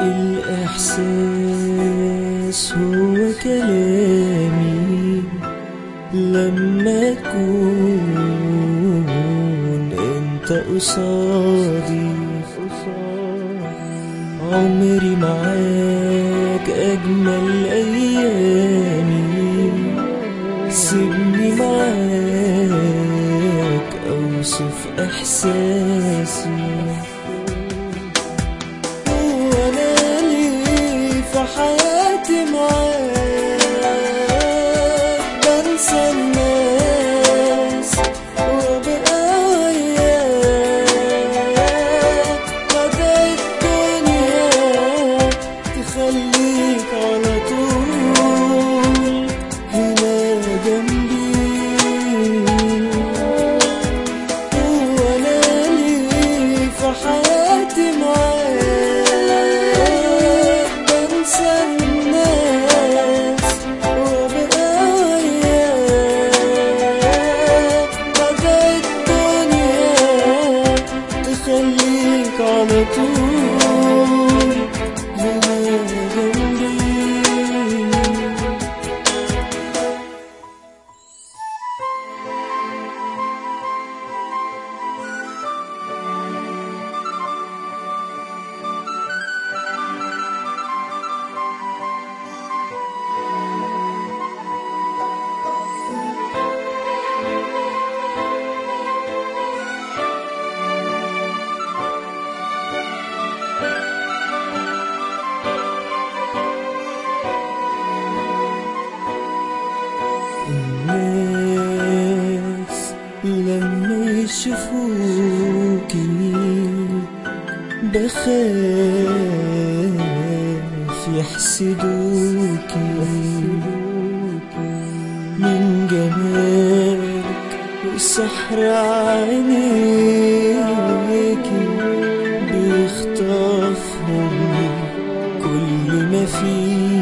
الإحساس هو كلامي لما تكون انت قصادي عمري معاك أجمل أيامي سيبني معاك أوصف إحساسي وانا ليه في حياتي معاك بنسى الناس وابقى وياك بدأ الدنيا تخليك على طول هنا جنبي وانا ليه في حياتي معاك بنسى الناس وابقى وياك بدأ الدنيا تخليك على طول هنا جنبي الناس لما يشوفوكي بخاف يحسدوكي من جمالك وسحر عينيكي بيخطفهم كل ما فيكي